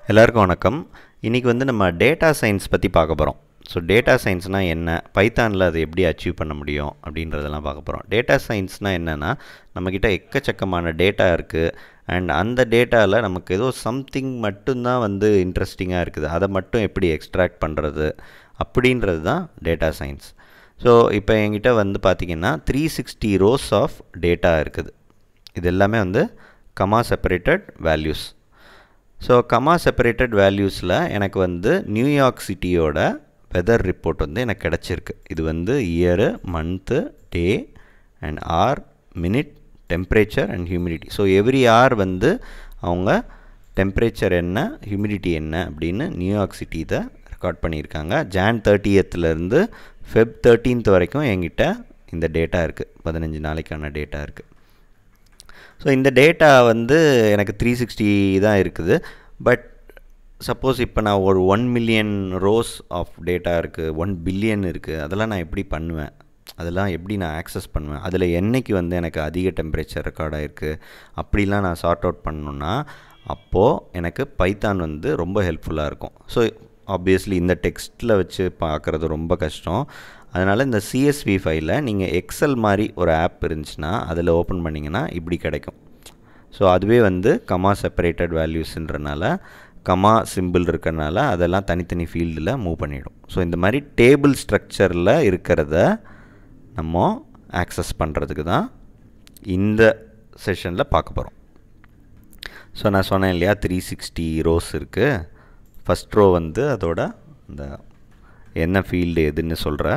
எல்லாருக்கும் வணக்கம் இன்றைக்கி வந்து நம்ம டேட்டா சயின்ஸ் பற்றி பார்க்க போகிறோம் ஸோ டேட்டா சயின்ஸ்னால் என்ன பைத்தானில் அதை எப்படி அச்சீவ் பண்ண முடியும் அப்படின்றதெல்லாம் பார்க்க போகிறோம் டேட்டா சயின்ஸ்னால் என்னென்னா நம்மக்கிட்ட எக்கச்சக்கமான டேட்டா இருக்குது அண்ட் அந்த டேட்டாவில் நமக்கு ஏதோ சம்திங் மட்டும்தான் வந்து இன்ட்ரெஸ்டிங்காக இருக்குது அதை மட்டும் எப்படி எக்ஸ்ட்ராக்ட் பண்ணுறது அப்படின்றது தான் டேட்டா சயின்ஸ் ஸோ இப்போ என்கிட்ட வந்து பார்த்திங்கன்னா three sixty rows of data இருக்குது இது எல்லாமே வந்து comma separated values so comma separated வேல்யூஸில் எனக்கு வந்து நியூயார்க் சிட்டியோட வெதர் ரிப்போர்ட் வந்து எனக்கு கிடச்சிருக்கு இது வந்து year month day and hour minute temperature and humidity so every hour வந்து அவங்க டெம்பரேச்சர் என்ன ஹியூமிடிட்டி என்ன அப்படின்னு நியூயார்க் சிட்டி இதை ரெக்கார்ட் பண்ணியிருக்காங்க ஜான் தேர்ட்டியத்துலேருந்து ஃபெப் தேர்ட்டீன்த் வரைக்கும் என்கிட்ட இந்த டேட்டா இருக்குது பதினஞ்சு நாளைக்கான டேட்டா இருக்குது ஸோ இந்த டேட்டா வந்து எனக்கு த்ரீ சிக்ஸ்டி தான் இருக்குது பட் சப்போஸ் இப்போ நான் ஒரு one million rows of data இருக்குது ஒன் பில்லியன் இருக்குது அதெல்லாம் நான் எப்படி பண்ணுவேன் அதெல்லாம் எப்படி நான் ஆக்சஸ் பண்ணுவேன் அதில் என்னைக்கு வந்து எனக்கு அதிக டெம்பரேச்சர் ரெக்கார்ட் ஆகிருக்கு அப்படிலாம் நான் சார்ட் அவுட் பண்ணணுன்னா அப்போது எனக்கு பைத்தான் வந்து ரொம்ப ஹெல்ப்ஃபுல்லாக இருக்கும் ஸோ ஆப்வியஸ்லி இந்த டெக்ஸ்ட்டில் வச்சு பார்க்குறது ரொம்ப கஷ்டம் அதனால் இந்த சிஎஸ்வி ஃபைலில் நீங்கள் எக்ஸல் மாதிரி ஒரு ஆப் இருந்துச்சுன்னா அதில் ஓப்பன் பண்ணிங்கன்னா இப்படி கிடைக்கும் ஸோ அதுவே வந்து கமா செப்பரேட்டட் வேல்யூஸ்ன்றனால கமா சிம்பிள் இருக்கிறனால அதெல்லாம் தனித்தனி ஃபீல்டில் மூவ் பண்ணிடும் ஸோ இந்த மாதிரி டேபிள் ஸ்ட்ரக்சரில் இருக்கிறத நம்ம ஆக்சஸ் பண்ணுறதுக்கு தான் இந்த செஷனில் பார்க்க போகிறோம் ஸோ நான் சொன்னேன் இல்லையா த்ரீ சிக்ஸ்டி ரோஸ் இருக்குது ஃபஸ்ட் ரோ வந்து அதோட இந்த என்ன ஃபீல்டு எதுன்னு சொல்கிற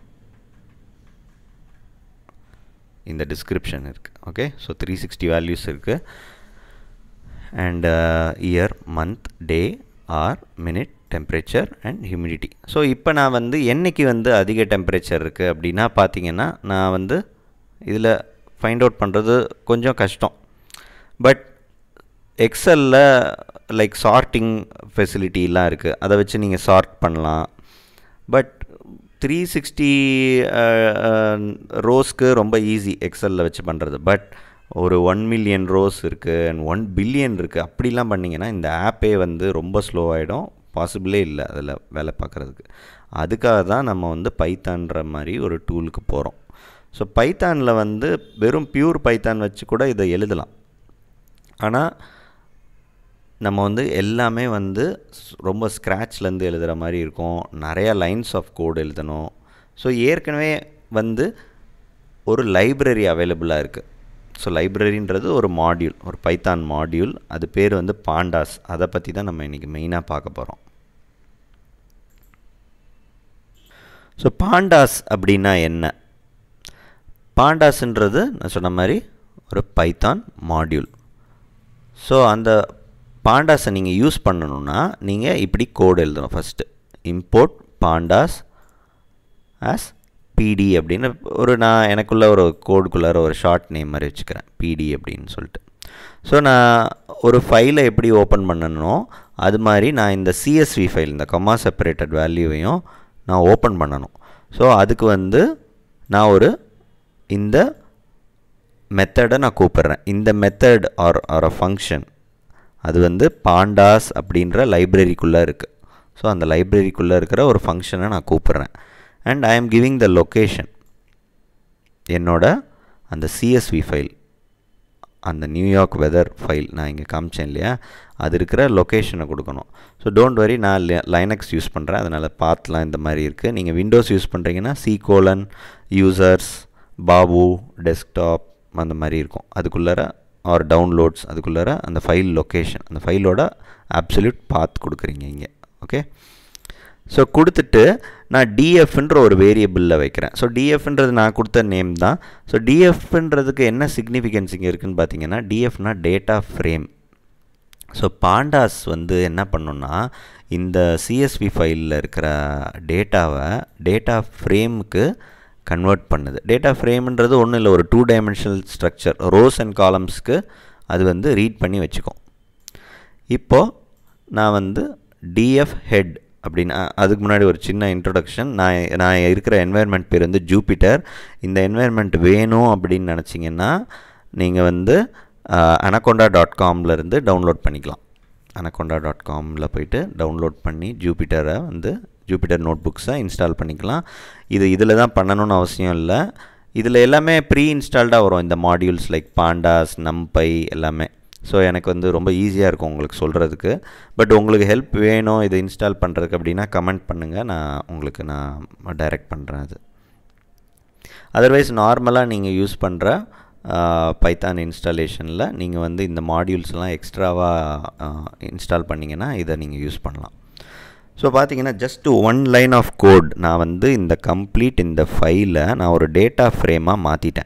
இந்த டிஸ்கிரிப்ஷன் இருக்குது okay so three sixty values இருக்குது and year month day hour minute temperature and humidity so இப்போ நான் வந்து என்றைக்கு வந்து அதிக டெம்பரேச்சர் இருக்குது அப்படின்னா பார்த்தீங்கன்னா நான் வந்து இதில் ஃபைண்ட் அவுட் பண்ணுறது கொஞ்சம் கஷ்டம் பட் எக்ஸலில் லைக் சார்ட்டிங் ஃபெசிலிட்டிலாம் இருக்குது அதை வச்சு நீங்கள் சார்ட் பண்ணலாம் பட் த்ரீ சிக்ஸ்டி ரோஸ்க்கு ரொம்ப ஈஸி எக்ஸலில் வச்சு பண்ணுறது பட் ஒரு ஒன் மில்லியன் ரோஸ் இருக்குது அண்ட் ஒன் பில்லியன் இருக்குது அப்படிலாம் பண்ணிங்கன்னா இந்த ஆப்பே வந்து ரொம்ப ஸ்லோ ஆகிடும் பாசிபிளே இல்லை அதில் வேலை பார்க்குறதுக்கு அதுக்காக தான் நம்ம வந்து பைத்தான்ற மாதிரி ஒரு டூலுக்கு போகிறோம் ஸோ பைத்தானில் வந்து வெறும் பியூர் பைத்தான் வச்சு கூட இதை எழுதலாம் ஆனால் நம்ம வந்து எல்லாமே வந்து ரொம்ப ஸ்க்ராட்ச்லேருந்து எழுதுகிற மாதிரி இருக்கும் நிறையா லைன்ஸ் ஆஃப் கோடு எழுதணும் ஸோ ஏற்கனவே வந்து ஒரு லைப்ரரி அவைலபிளாக இருக்குது ஸோ லைப்ரரின்றது ஒரு மாடியூல் ஒரு பைத்தான் மாடியூல் அது பேர் வந்து பாண்டாஸ் அதை பற்றி தான் நம்ம இன்றைக்கி மெயினாக பார்க்க போகிறோம் ஸோ பாண்டாஸ் அப்படின்னா என்ன பாண்டாஸ்ன்றது நான் சொன்ன மாதிரி ஒரு பைத்தான் மாடியூல் ஸோ அந்த பாண்டாஸை நீங்கள் யூஸ் பண்ணணுன்னா நீங்கள் இப்படி கோடு எழுதணும் ஃபஸ்ட்டு இம்போர்ட் பாண்டாஸ் ஆஸ் பிடி அப்படின்னு ஒரு நான் எனக்குள்ள ஒரு கோடுக்குள்ளார ஒரு ஷார்ட் நேம் மாதிரி வச்சுக்கிறேன் பிடி அப்படின்னு சொல்லிட்டு ஸோ நான் ஒரு ஃபைலை எப்படி ஓப்பன் பண்ணணும் அது மாதிரி நான் இந்த சிஎஸ்வி ஃபைல் இந்த கமா செப்பரேட்டட் வேல்யூவையும் நான் ஓப்பன் பண்ணணும் ஸோ அதுக்கு வந்து நான் ஒரு இந்த மெத்தடை நான் கூப்பிட்றேன் இந்த method or or a function அது வந்து பாண்டாஸ் அப்படின்ற லைப்ரரிக்குள்ளே இருக்குது ஸோ அந்த லைப்ரரிக்குள்ளே இருக்கிற ஒரு ஃபங்க்ஷனை நான் கூப்பிட்றேன் and I am giving the location என்னோட அந்த சிஎஸ்வி ஃபைல் அந்த நியூயார்க் வெதர் ஃபைல் நான் இங்கே காமிச்சேன் இல்லையா அது இருக்கிற லொக்கேஷனை கொடுக்கணும் ஸோ டோன்ட் வரி நான் லைனக்ஸ் யூஸ் பண்ணுறேன் அதனால் பாத்லாம் இந்த மாதிரி இருக்குது நீங்கள் விண்டோஸ் யூஸ் பண்ணுறீங்கன்னா C colon users Babu desktop அந்த மாதிரி இருக்கும் அதுக்குள்ளார ஆர் டவுன்லோட்ஸ் அதுக்குள்ளார அந்த ஃபைல் லொக்கேஷன் அந்த ஃபைலோட அப்சல்யூட் பாத் கொடுக்குறீங்க இங்கே ஓகே ஸோ கொடுத்துட்டு நான் டிஎஃப்ன்ற ஒரு வேரியபிளில் வைக்கிறேன் ஸோ டிஎஃப்ன்றது நான் கொடுத்த நேம் தான் ஸோ டிஎஃப்ன்றதுக்கு என்ன சிக்னிஃபிகன்ஸ் இங்கே இருக்குதுன்னு பார்த்தீங்கன்னா டிஎஃப்னா டேட்டா ஃப்ரேம் ஸோ பாண்டாஸ் வந்து என்ன பண்ணுன்னா இந்த சிஎஸ்வி ஃபைலில் இருக்கிற டேட்டாவை டேட்டா ஃப்ரேமுக்கு கன்வெர்ட் பண்ணுது டேட்டா ஃப்ரேம்ன்றது ஒன்றும் இல்லை ஒரு two dimensional structure rows and காலம்ஸ்க்கு அது வந்து ரீட் பண்ணி வச்சுக்கும் இப்போது நான் வந்து டிஎஃப் ஹெட் அப்படின்னு அதுக்கு முன்னாடி ஒரு சின்ன இன்ட்ரொடக்ஷன் நான் நான் இருக்கிற என்வாயர்மெண்ட் பேர் வந்து ஜூபிட்டர் இந்த என்வாயர்மெண்ட் வேணும் அப்படின்னு நினச்சிங்கன்னா நீங்கள் வந்து அனகொண்டா டாட் காம்லேருந்து டவுன்லோட் பண்ணிக்கலாம் அனகொண்டா டாட் காமில் போயிட்டு டவுன்லோட் பண்ணி ஜூபிட்டரை வந்து ஜூபிட்டர் நோட் புக்ஸை இன்ஸ்டால் பண்ணிக்கலாம் இது இதில் தான் பண்ணணும்னு அவசியம் இல்லை இதில் எல்லாமே ப்ரீ இன்ஸ்டால்டாக வரும் இந்த மாடியூல்ஸ் லைக் பாண்டாஸ் நம்பை எல்லாமே ஸோ எனக்கு வந்து ரொம்ப ஈஸியாக இருக்கும் உங்களுக்கு சொல்கிறதுக்கு பட் உங்களுக்கு ஹெல்ப் வேணும் இதை இன்ஸ்டால் பண்ணுறதுக்கு அப்படின்னா கமெண்ட் பண்ணுங்கள் நான் உங்களுக்கு நான் டைரக்ட் பண்ணுறேன் அது அதர்வைஸ் நார்மலாக நீங்கள் யூஸ் பண்ணுற பைத்தான் இன்ஸ்டாலேஷனில் நீங்கள் வந்து இந்த மாடியூல்ஸ்லாம் எக்ஸ்ட்ராவாக இன்ஸ்டால் பண்ணிங்கன்னா இதை நீங்கள் யூஸ் பண்ணலாம் ஸோ பார்த்தீங்கன்னா just one line of code நான் வந்து இந்த கம்ப்ளீட் இந்த ஃபைலை நான் ஒரு டேட்டா ஃப்ரேமாக மாற்றிட்டேன்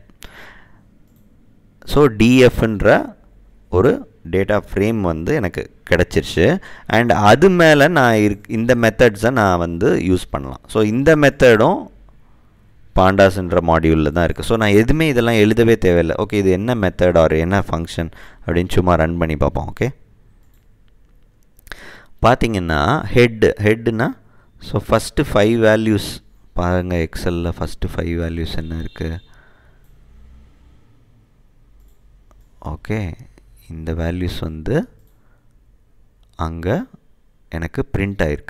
ஸோ டிஎஃப்ன்ற ஒரு டேட்டா ஃப்ரேம் வந்து எனக்கு கிடச்சிருச்சு அண்ட் அது மேலே நான் இருக் இந்த மெத்தட்ஸை நான் வந்து யூஸ் பண்ணலாம் ஸோ இந்த மெத்தடும் பாண்டாஸ்ன்ற மாடியூலில் தான் இருக்குது ஸோ நான் எதுவுமே இதெல்லாம் எழுதவே தேவையில்லை ஓகே இது என்ன மெத்தட் ஆர் என்ன ஃபங்க்ஷன் அப்படின்னு சும்மா ரன் பண்ணி பார்ப்போம் ஓகே பார்த்தீங்கன்னா ஹெட்டு ஹெட்டுனா ஸோ ஃபஸ்ட்டு ஃபைவ் வேல்யூஸ் பாருங்கள் எக்ஸலில் ஃபஸ்ட்டு ஃபைவ் வேல்யூஸ் என்ன இருக்குது ஓகே இந்த வேல்யூஸ் வந்து அங்கே எனக்கு பிரிண்ட் ஆயிருக்கு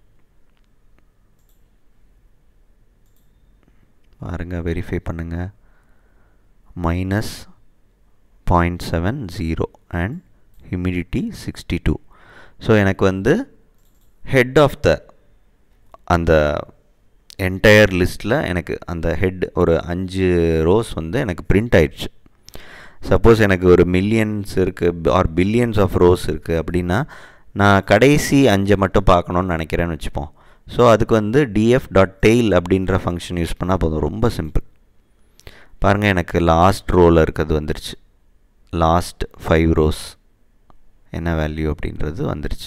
பாருங்க வெரிஃபை பண்ணுங்கள் minus point seven zero and humidity sixty two so எனக்கு வந்து ஹெட் ஆஃப் த அந்த என்டையர் லிஸ்ட்டில் எனக்கு அந்த ஹெட் ஒரு அஞ்சு ரோஸ் வந்து எனக்கு பிரிண்ட் ஆயிடுச்சு சப்போஸ் எனக்கு ஒரு மில்லியன்ஸ் இருக்குது ஆர் பில்லியன்ஸ் ஆஃப் ரோஸ் இருக்குது அப்படின்னா நான் கடைசி அஞ்சை மட்டும் பார்க்கணுன்னு நினைக்கிறேன்னு வச்சுப்போம் ஸோ அதுக்கு வந்து டிஎஃப் டாட் டெய்ல் அப்படின்ற ஃபங்க்ஷன் யூஸ் பண்ணால் போதும் ரொம்ப சிம்பிள் பாருங்கள் எனக்கு லாஸ்ட் ரோவில் இருக்கிறது வந்துருச்சு லாஸ்ட் ஃபைவ் ரோஸ் என்ன வேல்யூ அப்படின்றது வந்துருச்சு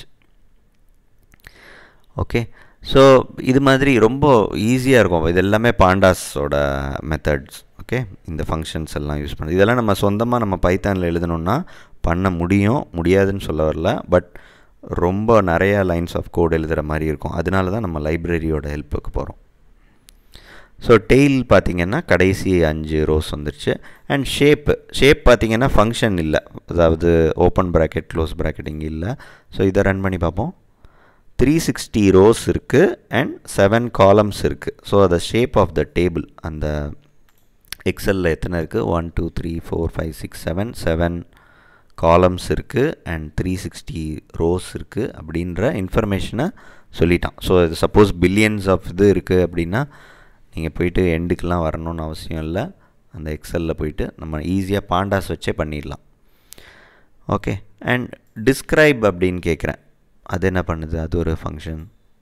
ஓகே ஸோ இது மாதிரி ரொம்ப ஈஸியாக இருக்கும் இது எல்லாமே பாண்டாஸோட மெத்தட்ஸ் ஓகே இந்த ஃபங்க்ஷன்ஸ் எல்லாம் யூஸ் பண்ணுறது இதெல்லாம் நம்ம சொந்தமாக நம்ம பைத்தானில் எழுதணுன்னா பண்ண முடியும் முடியாதுன்னு சொல்ல வரல பட் ரொம்ப நிறையா லைன்ஸ் ஆஃப் கோட் எழுதுகிற மாதிரி இருக்கும் அதனால தான் நம்ம லைப்ரரியோட ஹெல்ப்புக்கு போகிறோம் ஸோ டெய்ல் பார்த்திங்கன்னா கடைசி அஞ்சு ரோஸ் வந்துருச்சு அண்ட் ஷேப்பு ஷேப் பார்த்திங்கன்னா ஃபங்க்ஷன் இல்லை அதாவது ஓப்பன் ப்ராக்கெட் க்ளோஸ் ப்ராக்கெட் இங்கே இல்லை ஸோ இதை ரன் பண்ணி பார்ப்போம் த்ரீ சிக்ஸ்டி ரோஸ் இருக்குது அண்ட் செவன் காலம்ஸ் இருக்குது ஸோ அந்த ஷேப் ஆஃப் த டேபிள் அந்த எக்ஸலில் எத்தனை இருக்குது one two three four five six seven seven columns இருக்குது அண்ட் த்ரீ சிக்ஸ்டி ரோஸ் இருக்குது அப்படின்ற இன்ஃபர்மேஷனை சொல்லிட்டான் ஸோ இது சப்போஸ் பில்லியன்ஸ் ஆஃப் இது இருக்குது அப்படின்னா நீங்கள் போயிட்டு எண்டுக்கெலாம் வரணும்னு அவசியம் இல்லை அந்த எக்ஸலில் போயிட்டு நம்ம ஈஸியாக பாண்டாஸ் வச்சே பண்ணிடலாம் ஓகே அண்ட் டிஸ்கிரைப் அப்படின்னு கேட்குறேன் அது என்ன பண்ணுது அது ஒரு ஃபங்க்ஷன்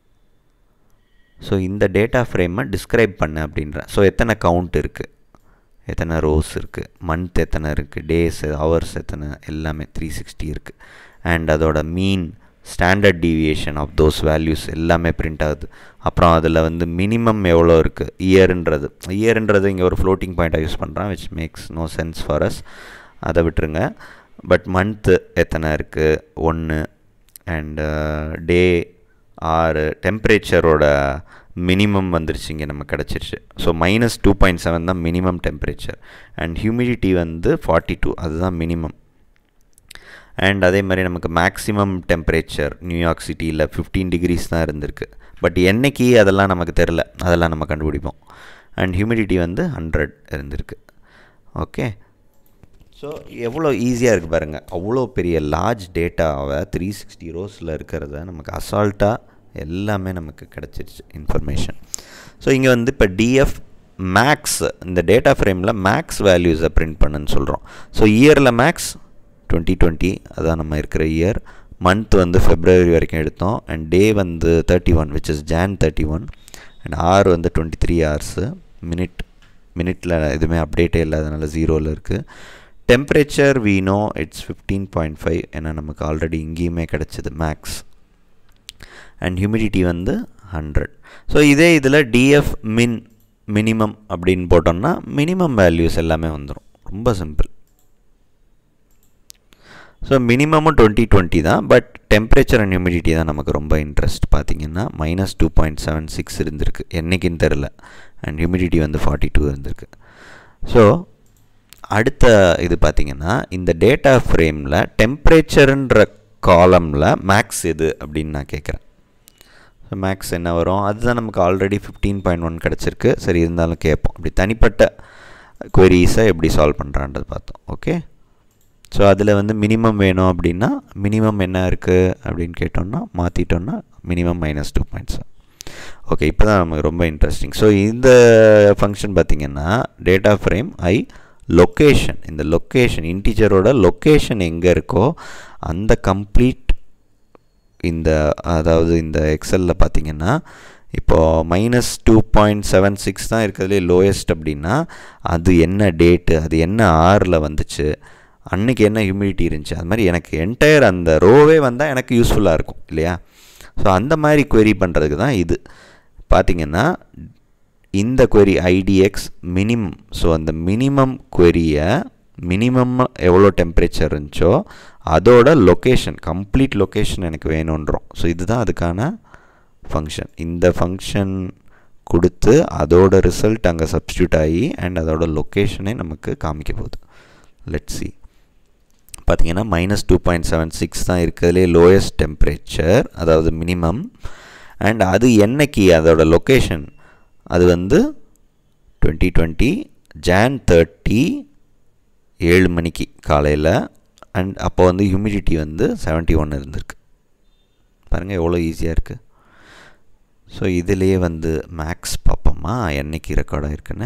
ஸோ இந்த டேட்டா ஃப்ரேமை டிஸ்கிரைப் பண்ண அப்படின்றேன் ஸோ எத்தனை கவுண்ட் இருக்குது எத்தனை ரோஸ் இருக்குது மந்த் எத்தனை இருக்குது டேஸ் ஹவர்ஸ் எத்தனை எல்லாமே த்ரீ சிக்ஸ்டி இருக்குது அண்ட் அதோட mean standard deviation of those values எல்லாமே பிரிண்ட் ஆகுது அப்புறம் அதில் வந்து மினிமம் எவ்வளோ இருக்குது இயருன்றது இயருன்றது இங்கே ஒரு ஃப்ளோட்டிங் பாயிண்ட்டாக யூஸ் பண்ணுறான் which makes no sense for us அதை விட்டுருங்க பட் மந்த்து எத்தனை இருக்குது ஒன்று அண்டு டே ஆறு டெம்பரேச்சரோட மினிமம் வந்துருச்சு இங்கே நம்ம கிடச்சிருச்சு so minus two point seven தான் மினிமம் டெம்பரேச்சர் அண்ட் ஹியூமிடிட்டி வந்து ஃபார்ட்டி டூ அதுதான் மினிமம் அண்ட் அதே மாதிரி நமக்கு மேக்ஸிமம் டெம்பரேச்சர் நியூயார்க் சிட்டியில் ஃபிஃப்டீன் டிகிரிஸ் தான் இருந்திருக்கு பட் என்னைக்கு அதெல்லாம் நமக்கு தெரில அதெல்லாம் நம்ம கண்டுபிடிப்போம் அண்ட் ஹியூமிடிட்டி வந்து ஹண்ட்ரட் இருந்திருக்கு ஓகே ஸோ எவ்வளோ ஈஸியாக இருக்குது பாருங்கள் அவ்வளோ பெரிய லார்ஜ் டேட்டாவை த்ரீ சிக்ஸ்டி ரோஸில் இருக்கிறத நமக்கு அசால்ட்டாக எல்லாமே நமக்கு கிடச்சிருச்சு இன்ஃபர்மேஷன் ஸோ இங்கே வந்து இப்போ டிஎஃப் மேக்ஸ் இந்த டேட்டா ஃப்ரேமில் மேக்ஸ் வேல்யூஸை பிரிண்ட் பண்ணுன்னு சொல்கிறோம் ஸோ இயரில் மேக்ஸ் டுவெண்ட்டி டுவெண்ட்டி அதான் நம்ம இருக்கிற இயர் மந்த் வந்து ஃபெப்ரவரி வரைக்கும் எடுத்தோம் அண்ட் டே வந்து thirty one which is Jan thirty one and hour வந்து டுவெண்ட்டி த்ரீ ஹவர்ஸு மினிட் மினிட்டில் எதுவுமே அப்டேட்டே இல்லாதனால ஜீரோவில் இருக்குது temperature we know it's fifteen point five ஏன்னா நமக்கு ஆல்ரெடி இங்கேயுமே கிடச்சிது மேக்ஸ் அண்ட் ஹியூமிடிட்டி வந்து ஹண்ட்ரட் ஸோ இதே இதில் டிஎஃப் மின் மினிமம் அப்படின்னு போட்டோம்னா மினிமம் வேல்யூஸ் எல்லாமே வந்துடும் ரொம்ப சிம்பிள் ஸோ மினிமமும் டுவெண்ட்டி டுவெண்ட்டி தான் பட் டெம்பரேச்சர் அண்ட் ஹியூமிடிட்டி தான் நமக்கு ரொம்ப இன்ட்ரெஸ்ட் பார்த்தீங்கன்னா minus two point seven six இருந்திருக்கு என்றைக்குன்னு தெரில அண்ட் ஹியூமிடிட்டி வந்து ஃபார்ட்டி டூ இருந்திருக்கு ஸோ அடுத்த இது பார்த்திங்கன்னா இந்த டேட்டா ஃப்ரேமில் டெம்பரேச்சருன்ற காலமில் மேக்ஸ் எது அப்படின்னு நான் கேட்குறேன் ஸோ மேக்ஸ் என்ன வரும் அதுதான் நமக்கு ஆல்ரெடி ஃபிஃப்டீன் பாயிண்ட் ஒன் கிடச்சிருக்கு சரி இருந்தாலும் கேட்போம் அப்படி தனிப்பட்ட queries-அ எப்படி சால்வ் பண்ணுறான்றது பார்த்தோம் ஓகே ஸோ அதில் வந்து மினிமம் வேணும் அப்படின்னா மினிமம் என்ன இருக்குது அப்படின்னு கேட்டோம்னா மாற்றிட்டோம்னா minimum minus two points okay இப்போ தான் நமக்கு ரொம்ப இன்ட்ரெஸ்டிங் ஸோ இந்த ஃபங்க்ஷன் பார்த்திங்கன்னா டேட்டா ஃப்ரேம் ஐ லொக்கேஷன் இந்த லொக்கேஷன் இன்டீஜரோட லொக்கேஷன் எங்கே இருக்கோ அந்த கம்ப்ளீட் இந்த அதாவது இந்த எக்ஸலில் பார்த்தீங்கன்னா இப்போது minus two point seven six தான் இருக்கிறதுலே லோயஸ்ட் அப்படின்னா அது என்ன டேட்டு அது என்ன ஆரில் வந்துச்சு அன்றைக்கி என்ன ஹியூமிடிட்டி இருந்துச்சு அது மாதிரி எனக்கு என்டையர் அந்த ரோவே வந்தால் எனக்கு யூஸ்ஃபுல்லாக இருக்கும் இல்லையா ஸோ அந்த மாதிரி query பண்ணுறதுக்கு தான் இது பார்த்திங்கன்னா இந்த query ஐடிஎக்ஸ் மினிமம் ஸோ அந்த மினிமம் query-ய மினிமம் எவ்வளோ டெம்பரேச்சர் இருந்துச்சோ அதோட லொக்கேஷன் கம்ப்ளீட் லொக்கேஷன் எனக்கு வேணுன்றோம் ஸோ இதுதான் அதுக்கான ஃபங்க்ஷன் இந்த ஃபங்க்ஷன் கொடுத்து அதோட ரிசல்ட் அங்கே சப்ஸ்டியூட் ஆகி அண்ட் அதோட லொக்கேஷனே நமக்கு காமிக்க போகுது லெட் சி பார்த்தீங்கன்னா minus two point seven six தான் இருக்கிறதுலே லோயஸ்ட் டெம்பரேச்சர் அதாவது மினிமம் அண்ட் அது என்னைக்கு அதோட லொக்கேஷன் அது வந்து டுவெண்ட்டி டுவெண்ட்டி ஜான் தேர்ட்டி ஏழு மணிக்கு காலையில் அண்ட் அப்போ வந்து ஹியூமிடிட்டி வந்து செவன்ட்டி ஒன் இருந்திருக்கு பாருங்கள் எவ்வளோ ஈஸியாக இருக்குது ஸோ இதுலேயே வந்து மேக்ஸ் பார்ப்போமா என்னைக்கு ரெக்கார்ட் ஆகிருக்குன்னு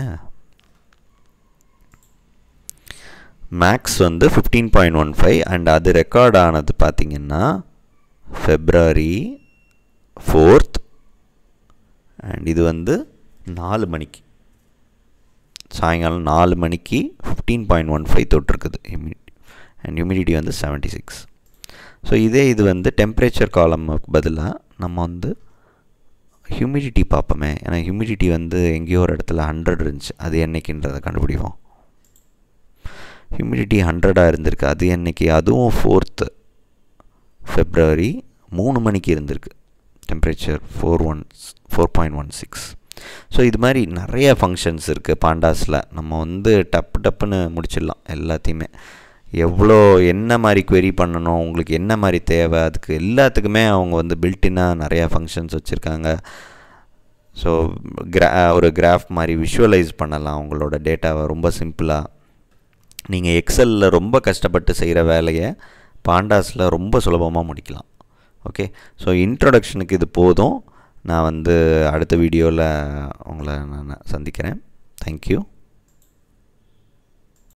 மேக்ஸ் வந்து fifteen point one five and அது ரெக்கார்ட் ஆனது பார்த்திங்கன்னா ஃபெப்ரவரி ஃபோர்த் அண்ட் இது வந்து நாலு மணிக்கு சாயங்காலம் நாலு மணிக்கு ஃபிஃப்டீன் பாயிண்ட் ஒன் ஃபைவ் தொட்டிருக்குது ஹியூமிடிட்டி அண்ட் ஹியூமிடிட்டி வந்து செவன்ட்டி சிக்ஸ் ஸோ இதே இது வந்து டெம்பரேச்சர் காலமுக்கு பதிலாக நம்ம வந்து ஹியூமிடிட்டி பார்ப்போமே ஏன்னா ஹியூமிடிட்டி வந்து எங்கேயோ ஒரு இடத்துல ஹண்ட்ரட் இருந்துச்சு அது என்னைக்குன்றதை கண்டுபிடிப்போம் ஹியூமிடிட்டி ஹண்ட்ரடாக இருந்திருக்கு அது என்னைக்கு அதுவும் ஃபோர்த்து ஃபெப்ரவரி மூணு மணிக்கு இருந்திருக்கு temperature four one four point one six so இது மாதிரி நிறைய ஃபங்க்ஷன்ஸ் இருக்குது பாண்டாஸில் நம்ம வந்து டப்பு டப்புன்னு முடிச்சிடலாம் எல்லாத்தையுமே எவ்வளோ என்ன மாதிரி query பண்ணணும் உங்களுக்கு என்ன மாதிரி தேவை அதுக்கு எல்லாத்துக்குமே அவங்க வந்து பில்ட்டினாக நிறையா ஃபங்க்ஷன்ஸ் வச்சுருக்காங்க ஸோ கிரா ஒரு கிராஃப் மாதிரி விஷுவலைஸ் பண்ணலாம் உங்களோட டேட்டாவை ரொம்ப சிம்பிளாக நீங்கள் எக்ஸலில் ரொம்ப கஷ்டப்பட்டு செய்கிற வேலையை பாண்டாஸில் ரொம்ப சுலபமாக முடிக்கலாம் ஓகே ஸோ இன்ட்ரொடக்ஷனுக்கு இது போதும் நான் வந்து அடுத்த வீடியோவில் உங்களை நான் சந்திக்கிறேன் தேங்க்யூ